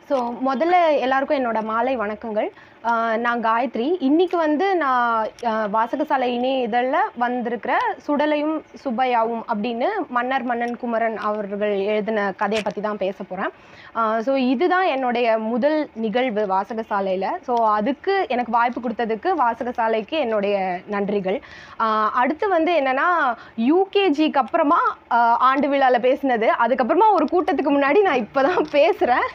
so முதல்ல எல்லாருக்கும் என்னோட மாலை வணக்கங்கள் ஆஹ் நான் காயத்ரி இன்னைக்கு வந்து நான் ஆஹ் வாசகசாலை இணைய இதழில் வந்திருக்கிற சுடலையும் சுப்பையாவும் அப்படின்னு மன்னர் மன்னன் குமரன் அவர்கள் எழுதின கதையை பற்றி தான் பேச போகிறேன் ஸோ இதுதான் என்னுடைய முதல் நிகழ்வு வாசகசாலையில் ஸோ அதுக்கு எனக்கு வாய்ப்பு கொடுத்ததுக்கு வாசகசாலைக்கு என்னுடைய நன்றிகள் ஆஹ் அடுத்து வந்து என்னன்னா யூகேஜிக்கு அப்புறமா ஆஹ் ஆண்டு விழாவில் பேசினது அதுக்கப்புறமா ஒரு கூட்டத்துக்கு முன்னாடி நான் இப்போ தான் பேசுகிறேன்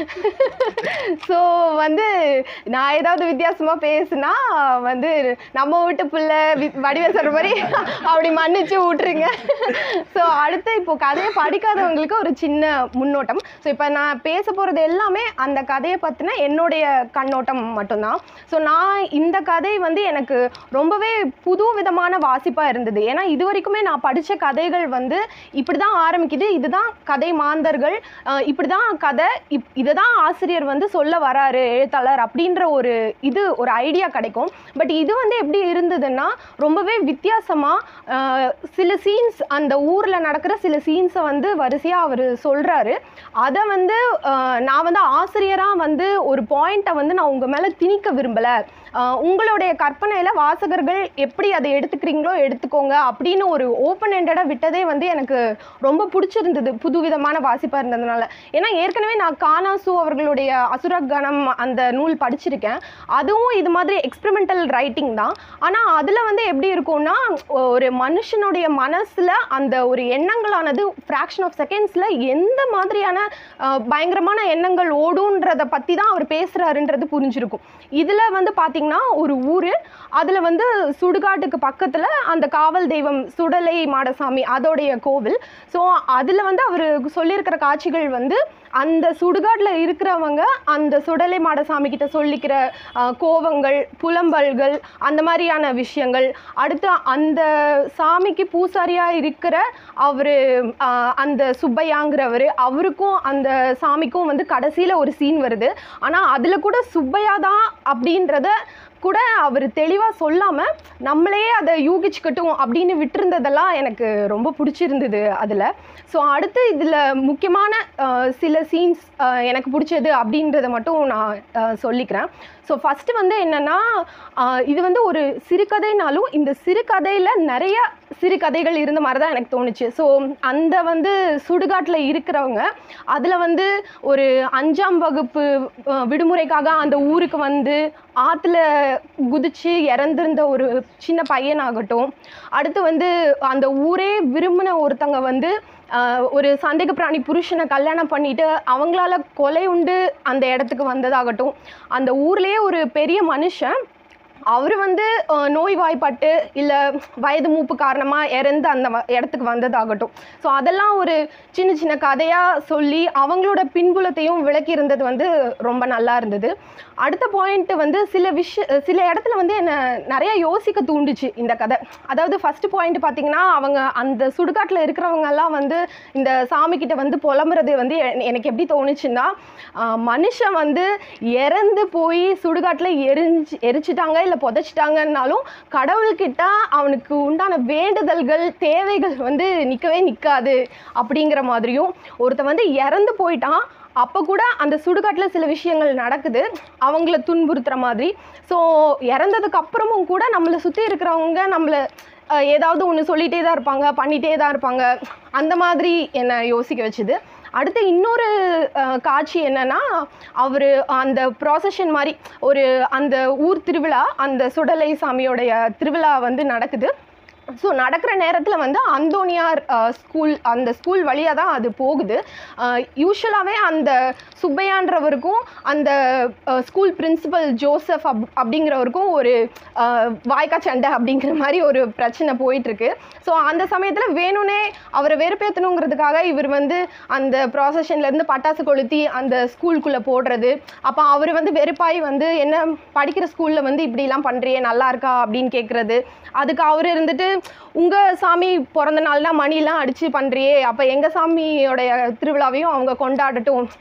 ஸோ வந்து நான் ஏதாவது வித்தியாசமாக பேசுனா வந்து நம்ம வீட்டு பிள்ளை வி- வடிவேல் சொல்கிற மாதிரி அப்படி மன்னிச்சு விட்ருங்க ஸோ அடுத்து இப்போ கதையை படிக்காதவங்களுக்கு ஒரு சின்ன முன்னோட்டம் ஸோ இப்போ நான் பேச போகிறது எல்லாமே அந்த கதையை பற்றின என்னுடைய கண்ணோட்டம் மட்டும்தான் ஸோ நான் இந்த கதை வந்து எனக்கு ரொம்பவே புது விதமான வாசிப்பாக இருந்தது ஏன்னா இது வரைக்குமே நான் படித்த கதைகள் வந்து இப்படி தான் ஆரம்பிக்குது இதுதான் கதை மாந்தர்கள் அஹ் இப்படி தான் கதை இப் இதை தான் ஆசிரியர் வந்து சொல்ல வராரு எழுத்தாளர் அப்படின்ற ஒரு இது ஒரு ஐடியா கிடைக்கும் பட் இது வந்து எப்படி இருந்ததுன்னா ரொம்பவே வித்தியாசமாக சில சீன்ஸ் அந்த ஊரில் நடக்கிற சில சீன்ஸை வந்து வரிசையாக அவர் சொல்கிறாரு அதை வந்து அஹ், நான் வந்து ஆசிரியராக வந்து ஒரு பாயிண்ட்டை வந்து நான் உங்கள் மேலே திணிக்க விரும்பலை உங்களுடைய கற்பனையில் வாசகர்கள் எப்படி அதை எடுத்துக்கிறீங்களோ எடுத்துக்கோங்க அப்படின்னு ஒரு ஓப்பன் எண்டடாக விட்டதே வந்து எனக்கு ரொம்ப பிடிச்சிருந்தது புதுவிதமான வாசிப்பாக இருந்ததுனால ஏன்னா ஏற்கனவே நான் கானாசு அவர்களுடைய அசுரகணம் அந்த நூல் படிச்சிருக்கேன் அதுவும் இது மாதிரி எக்ஸ்பெரிமெண்டல் ரைட்டிங் தான் ஆனால் அதில் வந்து எப்படி இருக்கும்னா ஒரு மனுஷனுடைய மனசில் அந்த ஒரு எண்ணங்களானது ஃப்ராக்ஷன் ஆஃப் செகண்ட்ஸில் எந்த மாதிரியான அஹ், பயங்கரமான எண்ணங்கள் ஓடுன்றதை பற்றி தான் அவர் பேசுகிறாருன்றது புரிஞ்சிருக்கும் இதில் வந்து பார்த்தீங்கன்னா ஒரு ஊர் அதில் வந்து சுடுகாட்டுக்கு பக்கத்தில் அந்த காவல் தெய்வம் சுடலை மாடசாமி அதோடைய கோவில் ஸோ அதில் வந்து அவர் சொல்லியிருக்கிற காட்சிகள் வந்து அந்த சுடுகாட்டில் இருக்கிறவங்க அந்த சுடலை மாடசாமி கிட்ட சொல்லிக்கிற அஹ், கோவங்கள் புலம்பல்கள் அந்த மாதிரியான விஷயங்கள் அடுத்து அந்த சாமிக்கு பூசாரியாக இருக்கிற அவர் அந்த சுப்பையாங்கிறவர் அவருக்கும் அந்த சாமிக்கும் வந்து கடைசியில் ஒரு சீன் வருது ஆனால் அதில் கூட சுப்பையா தான் அப்படின்றத கூட அவர் தெளிவாக சொல்லாமல் நம்மளே அதை யூகிச்சுக்கட்டும் அப்படின்னு விட்டிருந்ததெல்லாம் எனக்கு ரொம்ப பிடிச்சிருந்தது அதில் ஸோ அடுத்து இதில் முக்கியமான அஹ், சில சீன்ஸ் எனக்கு பிடிச்சது அப்படின்றத மட்டும் நான் அஹ், சொல்லிக்கிறேன் ஸோ ஃபஸ்ட்டு வந்து என்னென்னா இது வந்து ஒரு சிறுகதைனாலும் இந்த சிறுகதையில் நிறைய சிறுகதைகள் இருந்த மாதிரி தான் எனக்கு தோணுச்சு ஸோ அந்த வந்து சுடுகாட்டில் இருக்கிறவங்க அதில் வந்து ஒரு அஞ்சாம் வகுப்பு அஹ், விடுமுறைக்காக அந்த ஊருக்கு வந்து ஆற்றுல குதிச்சு இறந்திருந்த ஒரு சின்ன பையனாகட்டும் அடுத்து வந்து அந்த ஊரே விரும்பின ஒருத்தங்க வந்து ஆஹ், ஒரு சந்தேக பிராணி புருஷனை கல்யாணம் பண்ணிட்டு அவங்களால கொலை உண்டு அந்த இடத்துக்கு வந்ததாகட்டும் அந்த ஊர்லேயே ஒரு பெரிய மனுஷன் அவர் வந்து அஹ், நோய்வாய்ப்பட்டு இல்லை வயது மூப்பு காரணமாக இறந்து அந்த வ- இடத்துக்கு வந்ததாகட்டும் ஸோ அதெல்லாம் ஒரு சின்ன சின்ன கதையாக சொல்லி அவங்களோட பின்புலத்தையும் விளக்கி இருந்தது வந்து ரொம்ப நல்லா இருந்தது அடுத்த பாயிண்ட் வந்து சில விஷய சில இடத்துல வந்து என்னை நிறைய யோசிக்க தூண்டுச்சு இந்த கதை அதாவது ஃபர்ஸ்ட் பாயிண்ட் பார்த்தீங்கன்னா அவங்க அந்த சுடுகாட்டில் இருக்கிறவங்க எல்லாம் வந்து இந்த சாமி கிட்ட வந்து புலம்புறது வந்து எ- எனக்கு எப்படி தோணுச்சுன்னா ஆஹ், மனுஷன் வந்து இறந்து போய் சுடுகாட்டில் எரிஞ்சு எரிச்சிட்டாங்க இல்லை புதைச்சிட்டாங்கன்னாலும் கடவுள்கிட்ட அவனுக்கு உண்டான வேண்டுதல்கள் தேவைகள் வந்து நிற்கவே நிற்காது அப்படிங்கிற மாதிரியும் ஒருத்தன் வந்து இறந்து போயிட்டான் அப்போ கூட அந்த சுடுகாட்டில் சில விஷயங்கள் நடக்குது அவங்கள துன்புறுத்துற மாதிரி ஸோ இறந்ததுக்கு அப்புறமும் கூட நம்மளை சுற்றி இருக்கிறவங்க நம்மளை அஹ், ஏதாவது ஒன்று சொல்லிகிட்டே தான் இருப்பாங்க பண்ணிகிட்டே தான் இருப்பாங்க அந்த மாதிரி என்னை யோசிக்க வச்சுது அடுத்து இன்னொரு அஹ், காட்சி என்னன்னா அவர் அந்த ப்ராசஷன் மாதிரி ஒரு அந்த ஊர் திருவிழா அந்த சுடலை சாமியோடைய திருவிழா வந்து நடக்குது ஸோ நடக்கிற நேரத்தில் வந்து அந்தோனியார் ஸ்கூல் அந்த ஸ்கூல் வழியாக தான் அது போகுது யூஸ்வலாகவே அந்த சுப்பையான்றவருக்கும் அந்த ஸ்கூல் பிரின்சிபல் ஜோசப் அப் அப்படிங்கிறவருக்கும் ஒரு அஹ், வாய்க்கா சண்டை அப்படிங்கிற மாதிரி ஒரு பிரச்சனை போயிட்டுருக்கு ஸோ அந்த சமயத்தில் வேணும்னே அவரை வெறுப்பேற்றணுங்கிறதுக்காக இவர் வந்து அந்த ப்ராசஷன்லேருந்து பட்டாசு கொளுத்தி அந்த ஸ்கூலுக்குள்ளே போடுறது அப்போ அவர் வந்து வெறுப்பாய் வந்து என்ன படிக்கிற ஸ்கூலில் வந்து இப்படிலாம் பண்ணுறியே நல்லா இருக்கா அப்படின்னு கேட்குறது அதுக்கு அவர் இருந்துட்டு உங்கள் சாமி பிறந்த நாள்னா மணிலாம் அடித்து பண்ணுறியே அப்போ எங்கள் சாமியோடைய திருவிழாவையும் அவங்க கொண்டாடட்டும் அப்படிங்கிற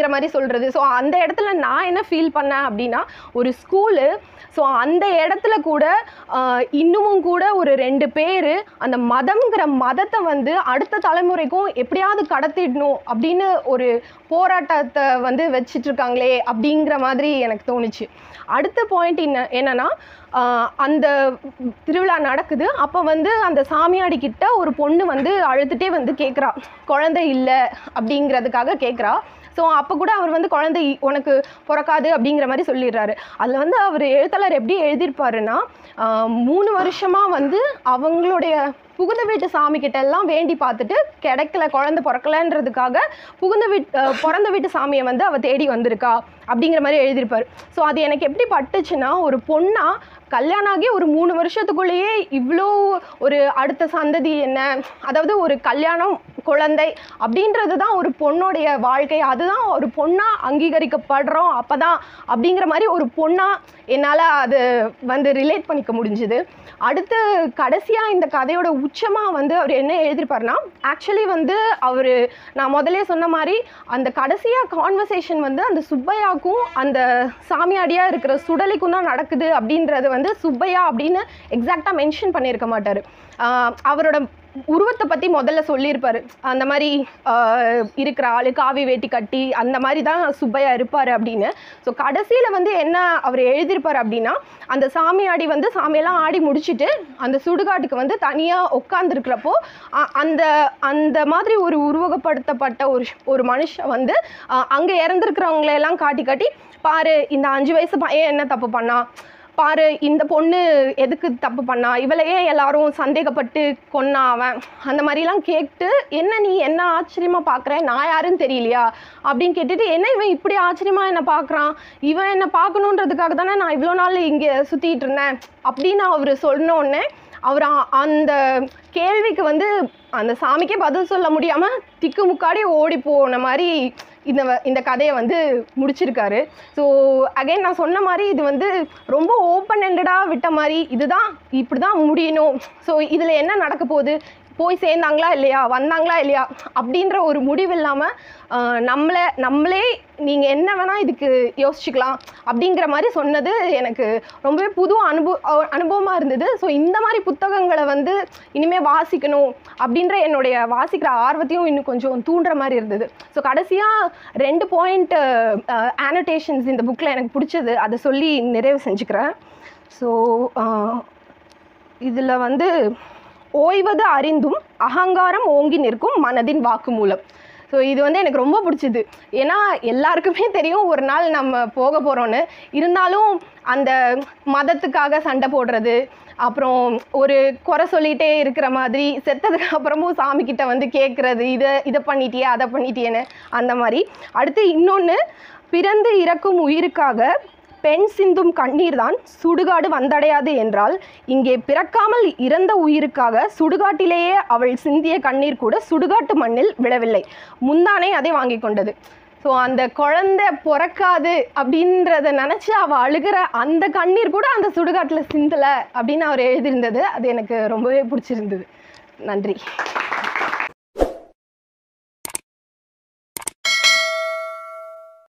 அப்படிங்கிற மாதிரி சொல்கிறது ஸோ அந்த இடத்துல நான் என்ன ஃபீல் பண்ணேன் அப்படின்னா ஒரு ஸ்கூலு ஸோ அந்த இடத்துல கூட ஆஹ், இன்னமும் கூட ஒரு ரெண்டு பேர் அந்த மதம்ங்கிற மதத்தை வந்து அடுத்த தலைமுறைக்கும் எப்படியாவது கடத்திடணும் அப்படின்னு ஒரு போராட்டத்தை வந்து வச்சிட்டு இருக்காங்களே அப்படிங்கிற மாதிரி எனக்கு தோணுச்சு அடுத்த பாயிண்ட் என்ன என்னன்னா ஆஹ், அந்த திருவிழா நடக்குது அப்போ வந்து அந்த சாமியாடி கிட்ட ஒரு பொண்ணு வந்து அழுதுகிட்டே வந்து கேட்குறா குழந்தை இல்லை அப்படிங்கிறதுக்காக கேட்குறா ஸோ அப்போ கூட அவர் வந்து குழந்தை உனக்கு பிறக்காது அப்படிங்கிற மாதிரி சொல்லிடுறாரு அதில் வந்து அவர் எழுத்தாளர் எப்படி எழுதியிருப்பாருன்னா ஆஹ், மூணு வருஷமாக வந்து அவங்களுடைய புகுந்த வீட்டு சாமி கிட்ட எல்லாம் வேண்டி பார்த்துட்டு கிடைக்கல குழந்தை பிறக்கலன்றதுக்காக புகுந்த வீட் அஹ், பிறந்த வீட்டு சாமியை வந்து அவ தேடி வந்திருக்கா அப்படிங்கிற மாதிரி எழுதியிருப்பார் ஸோ அது எனக்கு எப்படி பட்டுச்சுன்னா ஒரு பொண்ணா கல்யாணம் ஆகி ஒரு மூணு வருஷத்துக்குள்ளேயே இவ்வளோ ஒரு அடுத்த சந்ததி என்ன அதாவது ஒரு கல்யாணம் குழந்தை அப்படின்றது தான் ஒரு பொண்ணோடைய வாழ்க்கை அதுதான் ஒரு பொண்ணாக அங்கீகரிக்கப்படுறோம் அப்போ தான் அப்படிங்கிற மாதிரி ஒரு பொண்ணாக என்னால் அது வந்து ரிலேட் பண்ணிக்க முடிஞ்சுது அடுத்து கடைசியாக இந்த கதையோட உச்சமாக வந்து அவர் என்ன எழுதியிருப்பாருன்னா ஆக்சுவலி வந்து அவர் நான் முதல்ல சொன்ன மாதிரி அந்த கடைசியாக கான்வர்சேஷன் வந்து அந்த சுப்பையாக்கும் அந்த சாமியாடியாக இருக்கிற சுடலிக்கும் தான் நடக்குது அப்படின்றது வந்து சுப்பையா அப்படின்னு எக்ஸாக்டாக மென்ஷன் பண்ணியிருக்க மாட்டார் அவரோட உருவத்தை பற்றி முதல்ல சொல்லியிருப்பாரு அந்த மாதிரி ஆஹ், இருக்கிற ஆளு காவி வேட்டி கட்டி அந்த மாதிரி தான் சுப்பையா இருப்பார் அப்படின்னு ஸோ கடைசியில் வந்து என்ன அவர் எழுதியிருப்பார் அப்படின்னா அந்த சாமியாடி வந்து சாமியெல்லாம் ஆடி முடிச்சுட்டு அந்த சுடுகாட்டுக்கு வந்து தனியாக உட்காந்துருக்கிறப்போ அந்த அந்த மாதிரி ஒரு உருவகப்படுத்தப்பட்ட ஒரு ஒரு மனுஷன் வந்து அங்கே இறந்துருக்கிறவங்கள எல்லாம் காட்டி காட்டி பாரு இந்த அஞ்சு வயசு பையன் என்ன தப்பு பண்ணா பாரு இந்த பொண்ணு எதுக்கு தப்பு பண்ணா இவளையே எல்லாரும் சந்தேகப்பட்டு கொன்னா அவன் அந்த மாதிரிலாம் கேட்டு என்ன நீ என்ன ஆச்சரியமா பார்க்குற நான் யாருன்னு தெரியலையா அப்படின்னு கேட்டுட்டு என்ன இவன் இப்படி ஆச்சரியமா என்ன பார்க்குறான் இவன் என்ன பார்க்கணுன்றதுக்காக தானே நான் இவ்வளோ நாள் இங்கே சுற்றிட்டு இருந்தேன் அப்படின்னு அவர் சொன்ன உடனே அவர் அ- அந்த கேள்விக்கு வந்து அந்த சாமிக்கே பதில் சொல்ல முடியாமல் திக்கு முக்காடி ஓடி போன மாதிரி இந்த வ- இந்த கதையை வந்து முடிச்சிருக்காரு ஸோ அகைன் நான் சொன்ன மாதிரி இது வந்து ரொம்ப ஓப்பன் எண்டடாக விட்ட மாதிரி இதுதான் இப்படி தான் முடியணும் ஸோ இதில் என்ன நடக்க போகுது போய் சேர்ந்தாங்களா இல்லையா வந்தாங்களா இல்லையா அப்படின்ற ஒரு முடிவு இல்லாமல் நம்மளை நம்மளே நீங்கள் என்ன வேணால் இதுக்கு யோசிச்சுக்கலாம் அப்படிங்கிற மாதிரி சொன்னது எனக்கு ரொம்பவே புது அனுபவ அனுபவமாக இருந்தது ஸோ இந்த மாதிரி புத்தகங்களை வந்து இனிமேல் வாசிக்கணும் அப்படின்ற என்னுடைய வாசிக்கிற ஆர்வத்தையும் இன்னும் கொஞ்சம் தூண்டுற மாதிரி இருந்தது ஸோ கடைசியாக ரெண்டு பாயிண்ட் ஆனோட்டேஷன்ஸ் இந்த புக்கில் எனக்கு பிடிச்சது அதை சொல்லி நிறைவு செஞ்சுக்கிறேன் ஸோ இதில் வந்து ஓய்வது அறிந்தும் அகங்காரம் ஓங்கி நிற்கும் மனதின் வாக்குமூலம் ஸோ இது வந்து எனக்கு ரொம்ப பிடிச்சது ஏன்னா எல்லாருக்குமே தெரியும் ஒரு நாள் நம்ம போக போகிறோன்னு இருந்தாலும் அந்த மதத்துக்காக சண்டை போடுறது அப்புறம் ஒரு குறை சொல்லிகிட்டே இருக்கிற மாதிரி செத்ததுக்கு அப்புறமும் சாமி கிட்ட வந்து கேட்குறது இதை இதை பண்ணிட்டியே அதை பண்ணிட்டியேன்னு அந்த மாதிரி அடுத்து இன்னொன்று பிறந்து இறக்கும் உயிருக்காக பெண் சிந்தும் கண்ணீர் தான் சுடுகாடு வந்தடையாது என்றால் இங்கே பிறக்காமல் இறந்த உயிருக்காக சுடுகாட்டிலேயே அவள் சிந்திய கண்ணீர் கூட சுடுகாட்டு மண்ணில் விழவில்லை முந்தானை அதை வாங்கி கொண்டது ஸோ அந்த குழந்தை பிறக்காது அப்படின்றத நினச்சி அவள் அழுகிற அந்த கண்ணீர் கூட அந்த சுடுகாட்டில் சிந்தலை அப்படின்னு அவர் எழுதியிருந்தது அது எனக்கு ரொம்பவே பிடிச்சிருந்தது நன்றி